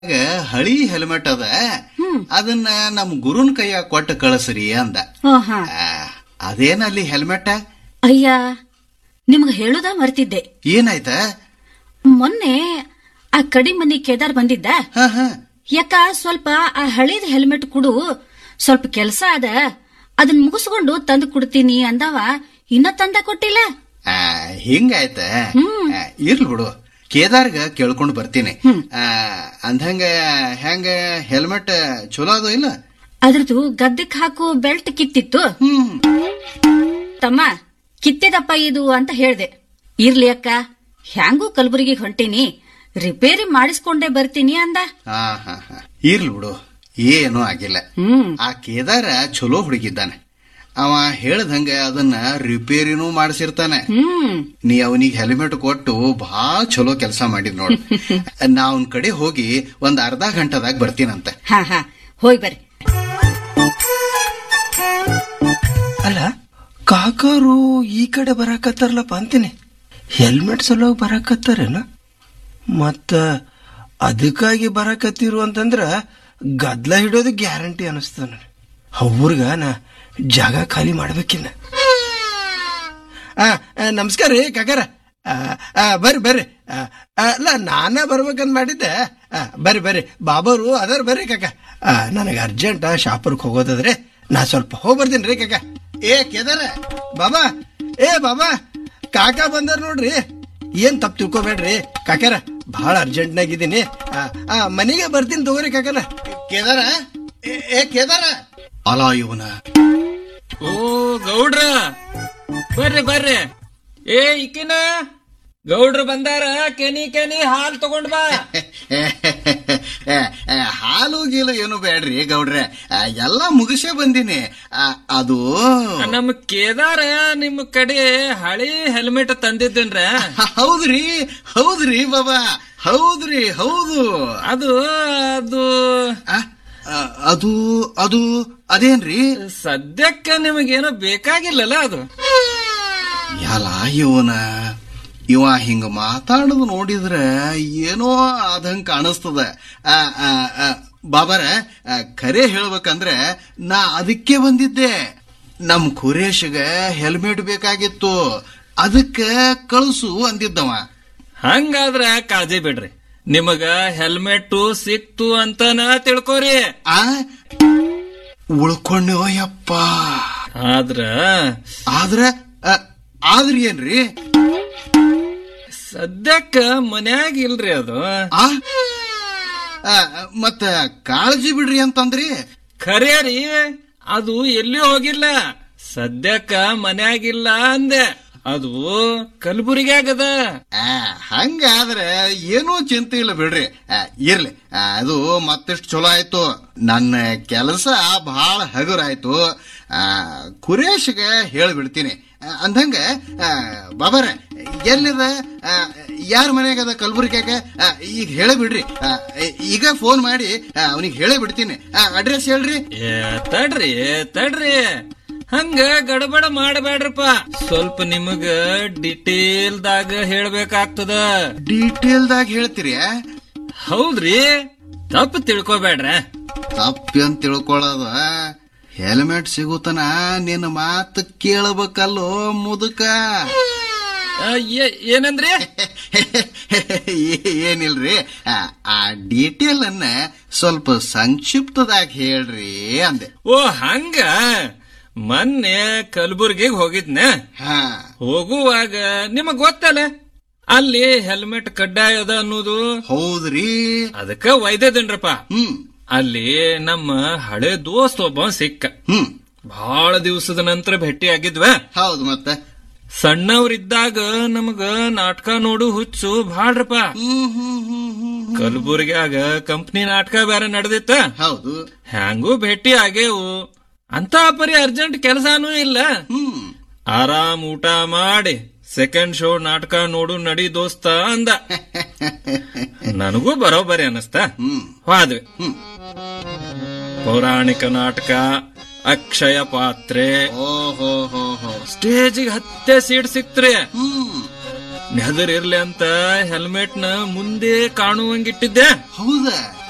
ಈಗ ಹಳಿ ಹೆಲ್ಮೆಟ್ ಅದ ಅದನ್ನ ನಮ್ ಗುರುನ್ ಕೈಯಾಗ ಕೊಟ್ಟು ಕಳಿಸ್ರಿ ಅಂದ ಓ ಹಾ ಆ, ಅದೇನಲ್ಲಿ ಹೆಲ್ಮೆಟ್ ಅಯ್ಯ ನಿಮ್ಗೆ ಹೇಳುದ ಮರ್ತಿದ್ದೆ ಏನಾಯ್ತ ಮೊನ್ನೆ ಆ ಕಡಿ ಮನಿ ಕೇದಾರ್ ಬಂದಿದ್ದ ಹ ಹ ಯಾಕ ಸ್ವಲ್ಪ ಆ ಹಳೇದ್ ಹೆಲ್ಮೆಟ್ ಕೊಡು ಸ್ವಲ್ಪ ಕೆಲ್ಸ ಅದ ಅದನ್ ಮುಗಿಸ್ಕೊಂಡು ತಂದು ಕೊಡ್ತೀನಿ ಅಂದವ ಇನ್ನ ತಂದ ಕೊಟ್ಟಿಲ್ಲ ಆ, ಹಿಂಗಾಯ್ತ ಆ, ಇರ್ಲಿ ಬಿಡು ಕೇದಾರ್ಗ ಕೇಳ್ಕೊಂಡು ಬರ್ತೀನಿ ಆ, ಅಂದಂಗ ಹೆಂಗ ಹೆಲ್ಮೆಟ್ ಚಲೋ ಅದು ಇಲ್ಲ ಅದ್ರದ್ದು ಗದ್ದಕ್ ಹಾಕು ಬೆಲ್ಟ್ ಕಿತ್ತಿತ್ತು ಹ್ಮ್ ತಮ್ಮ ಕಿತ್ತಿದಪ್ಪ ಇದು ಅಂತ ಹೇಳ್ದೆ ಇರ್ಲಿ ಅಕ್ಕ ಹ್ಯಾಂಗೂ ಕಲಬುರಗಿ ಹೊಂಟೀನಿ ರಿಪೇರಿ ಮಾಡಿಸ್ಕೊಂಡೇ ಬರ್ತೀನಿ ಅಂದ ಹಾ ಹಾ ಹಾ ಇರ್ಲಿ ಬಿಡು ಏನೂ ಆಗಿಲ್ಲ ಹ್ಮ್ ಆ ಕೇದಾರ ಚಲೋ ಹುಡುಗಿದ್ದಾನೆ ಅವ ಹೇಳ್ದಂಗ ಅದನ್ನ ರಿಪೇರಿನೂ ಮಾಡಿಸಿರ್ತಾನೆ ಹ್ಮ್ ನೀ ಅವನಿಗೆ ಹೆಲ್ಮೆಟ್ ಕೊಟ್ಟು ಭಾಳ ಚಲೋ ಕೆಲಸ ಮಾಡಿದ್ ನೋಡು ನಾ ಅವನ್ ಕಡೆ ಹೋಗಿ ಒಂದ್ ಅರ್ಧ ಗಂಟೆದಾಗ ಬರ್ತೀನಂತೆ ಹಾ ಹಾ ಹೋಯ್ ಬರ್ರಿ ಅಲ್ಲ ಕಾಕಾರು ಈ ಕಡೆ ಬರಾಕತ್ತಾರಲ್ಲಪ್ಪ ಅಂತೀನಿ ಹೆಲ್ಮೆಟ್ ಸಲುವಾಗಿ ಬರಾಕತ್ತಾರೇನ ಮತ್ತ ಅದಕ್ಕಾಗಿ ಬರಾಕತ್ತಿರು ಅಂತಂದ್ರ ಗದ್ಲ ಹಿಡೋದು ಗ್ಯಾರಂಟಿ ಅನಿಸ್ತದ ನನಗೆ ಅವ್ರಿಗ ನಾ ಜಾಗ ಖಾಲಿ ಮಾಡ್ಬೇಕಿನ್ನ ಆ, ಆ, ನಮಸ್ಕಾರ ರೀ ಕಾಕಾರ ಆ, ಆ, ಬರ್ರಿ ಬರ್ರಿ ಆ, ಆ, ಅಲ್ಲ ನಾನ ಬರ್ಬೇಕಂತ ಮಾಡಿದ್ದೆ ಆ, ಬರ್ರಿ ಬರ್ರಿ ಬಾಬರು ಅದಾರ ಬರ್ರಿ ಕಾಕ ನನಗೆ ಅರ್ಜೆಂಟ್ ಶಾಪುರ್ಗೆ ಹೋಗೋದದ್ರಿ ನಾ ಸ್ವಲ್ಪ ಹೋಗಿ ಬರ್ತೀನಿ ರೀ ಕಾಕ ಏ ಕೇದಾರ ಬಾಬಾ ಏ ಬಾಬಾ ಕಾಕ ಬಂದಾರ ನೋಡ್ರಿ ಏನ್ ತಪ್ಪು ತಿಳ್ಕೊಬೇಡ್ರಿ ಕಾಕಾರ ಭಾಳ ಅರ್ಜೆಂಟ್ನಾಗಿದ್ದೀನಿ ಮನೆಗೆ ಬರ್ತೀನಿ ತಗೋರಿ ಕಾಕನ ಕೇದಾರ ಏ, ಏ ಕೇದಾರ ಅಲ ಇವನ ಓ ಗೌಡ್ರ ಬರ್ರಿ ಬರ್ರಿ ಏ ಇಕ್ಕಿನ ಗೌಡ್ರ ಬಂದಾರ ಕೆನಿ ಕೆನಿ ಹಾಲ್ ತಗೊಂಡ್ ಬಾ ಹಾಲು ಗೀಲು ಏನು ಬೇಡ್ರಿ ಗೌಡ್ರೆ ಆ, ಎಲ್ಲ ಮುಗಿಸೇ ಬಂದೀನಿ ಆ, ಅದು ನಮ್ ಕೇದಾರ ನಿಮ್ ಕಡೆ ಹಳಿ ಹೆಲ್ಮೆಟ್ ತಂದಿದ್ದೇನ್ರ ಹೌದ್ರಿ ಹೌದ್ರಿ ಬಾಬಾ ಹೌದ್ರಿ ಹೌದು ಅದು ಅದು ಆ, ಆ, ಅದು ಅದು ಅದೇನ್ರಿ ಸದ್ಯಕ್ಕ ನಿಮಗೇನೋ ಬೇಕಾಗಿಲ್ಲಲ್ಲ ಅದು ಯಲ ಇವನ ಇವ ಹಿಂಗ ಮಾತಾಡೋದು ನೋಡಿದ್ರ ಏನೋ ಆದಂಗ ಕಾಣಿಸ್ತದ ಆ, ಆ, ಆ, ಬಾಬರ ಆ, ಖರೆ ಹೇಳ್ಬೇಕಂದ್ರೆ ನಾ ಅದಕ್ಕೆ ಬಂದಿದ್ದೆ ನಮ್ ಖುರೇಶ್ಗ ಹೆಲ್ಮೆಟ್ ಬೇಕಾಗಿತ್ತು ಅದಕ್ಕ ಕಳ್ಸು ಅಂದಿದ್ದವ ಹಂಗಾದ್ರ ಕಾಳಜಿ ಬಿಡ್ರಿ ನಿಮಗ ಹೆಲ್ಮೆಟ್ ಸಿಕ್ತು ಅಂತನ ತಿಳ್ಕೊರಿ ಆ ಉಳ್ಕೊಂಡೋ ಯಪ್ಪ ಆದ್ರ ಆದ್ರ ಆ, ಆದ್ರ ಏನ್ರಿ ಸದ್ಯಕ್ಕ ಮನ್ಯಾಗ ಇಲ್ರಿ ಅದು ಆ ಆ, ಮತ್ತ ಕಾಳಜಿ ಬಿಡ್ರಿ ಅಂತಂದ್ರಿ ಖರೇ ರೀ ಅದು ಎಲ್ಲಿ ಹೋಗಿಲ್ಲ ಸದ್ಯಕ್ಕ ಮನ್ಯಾಗಿಲ್ಲ ಅಂದೆ ಅದು ಕಲಬುರಗ್ಯಾಗದ ಆ, ಹಂಗಾದ್ರೆ ಏನೂ ಚಿಂತೆ ಇಲ್ಲ ಬಿಡ್ರಿ ಆ, ಇರ್ಲಿ ಆ, ಅದು ಮತ್ತಿಷ್ಟು ಚಲೋ ಆಯ್ತು ನನ್ನ ಕೆಲಸ ಬಹಳ ಹಗುರಾಯ್ತು ಆ, ಖುರೇಶ್ಗೆ ಹೇಳ್ಬಿಡ್ತೀನಿ ಆ, ಅಂದಂಗ ಆ, ಬಾಬಾರ ಎಲ್ಲಿದ ಯಾರ ಮನೆಯಾಗದ ಕಲಬುರ್ಗ್ಯಾಗ ಆ, ಈಗ ಹೇಳಿಬಿಡ್ರಿ ಆ, ಈಗ ಫೋನ್ ಮಾಡಿ ಅವನಿಗೆ ಹೇಳೇ ಬಿಡ್ತೀನಿ ಅಡ್ರೆಸ್ ಹೇಳ್ರಿ ಏ ತಡ್ರಿ ತಡ್ರಿ ಹಂಗ ಗಡಬಡ ಮಾಡಬೇಡ್ರಪ್ಪ ಸ್ವಲ್ಪ ನಿಮಗ ಡಿಟೇಲ್ದಾಗ ಹೇಳ್ಬೇಕಾಗ್ತದ ಡೀಟೇಲ್ದಾಗ ಹೇಳ್ತೀರಿ ಆ? ಹೌದ್ರಿ ತಪ್ಪು ತಿಳ್ಕೊಬೇಡ್ರ ತಪ್ಪಿ ಅಂತ ತಿಳ್ಕೊಳ್ಳೋದ ಹೆಲ್ಮೆಟ್ ಸಿಗುತ್ತನ ನಿನ್ನ ಮಾತು ಕೇಳಬೇಕಲ್ಲೋ ಮುದುಕ ಆ, ಏ- ಏನಂದ್ರಿ ಏ- ಏನಿಲ್ರಿ ಆ, ಆ ಡೀಟೇಲ್ ಅನ್ನ ಸ್ವಲ್ಪ ಸಂಕ್ಷಿಪ್ತದಾಗ ಹೇಳ್ರಿ ಅಂದೆ ಓ ಹಂಗ ಮೊನ್ನೆ ಕಲಬುರ್ಗಿಗ್ ಹೋಗಿದ್ನ ಹಾ ಹೋಗುವಾಗ ನಿಮಗ್ ಗೊತ್ತಲ್ಲ ಅಲ್ಲಿ ಹೆಲ್ಮೆಟ್ ಕಡ್ಡಾಯ ಅದ ಅನ್ನೋದು ಹೌದ್ರಿ ಅದಕ್ಕ ಒಯ್ದದನ್ರಪ್ಪ ಹ್ಮ್ ಅಲ್ಲಿ ನಮ್ಮ ಹಳೆ ದೋಸ್ತ್ ಒಬ್ಬ ಸಿಕ್ಕ ಹ್ಮ್ ಬಹಳ ದಿವಸದ ನಂತರ ಭೇಟಿ ಆಗಿದ್ವ ಹೌದು ಮತ್ತೆ ಸಣ್ಣವ್ರಿದ್ದಾಗ ನಮಗ ನಾಟಕ ನೋಡು ಹುಚ್ಚು ಭಾಳ್ರಪ್ಪ ಹ್ಮ್ ಹ್ಮ್ ಹ್ಮ್ ಹ್ಮ್ ಕಲಬುರ್ಗ್ಯಾಗ ಕಂಪ್ನಿ ನಾಟಕ ಬೇರೆ ನಡೆದಿತ್ತ ಹೌದು ಹ್ಯಾಂಗೂ ಭೇಟಿ ಆಗೇವು ಅಂತ ಪರಿ ಅರ್ಜೆಂಟ್ ಕೆಲಸಾನೂ ಇಲ್ಲ ಹ್ಮ್ ಆರಾಮ್ ಊಟ ಮಾಡಿ ಸೆಕೆಂಡ್ ಶೋ ನಾಟಕ ನೋಡು ನಡಿ ದೋಸ್ತ ಅಂದ ನನಗೂ ಬರೋಬರಿ ಅನಸ್ತ ಹ್ಮ್ ಹೋದ್ವಿ ಹ್ಮ್ ಪೌರಾಣಿಕ ನಾಟಕ ಅಕ್ಷಯ ಪಾತ್ರೆ ಓ ಹೋ ಹೋ ಹೋ ಸ್ಟೇಜಿಗೆ ಹತ್ತೆ ಸೀಟ್ ಸಿಕ್ತ್ರಿ ಹ್ಮ್ ನೆದರ್ ಇರ್ಲಿ ಅಂತ ಹೆಲ್ಮೆಟ್ ನ ಮುಂದೆ ಕಾಣುವಂಗಿಟ್ಟಿದ್ದೆ ಹೌದಾ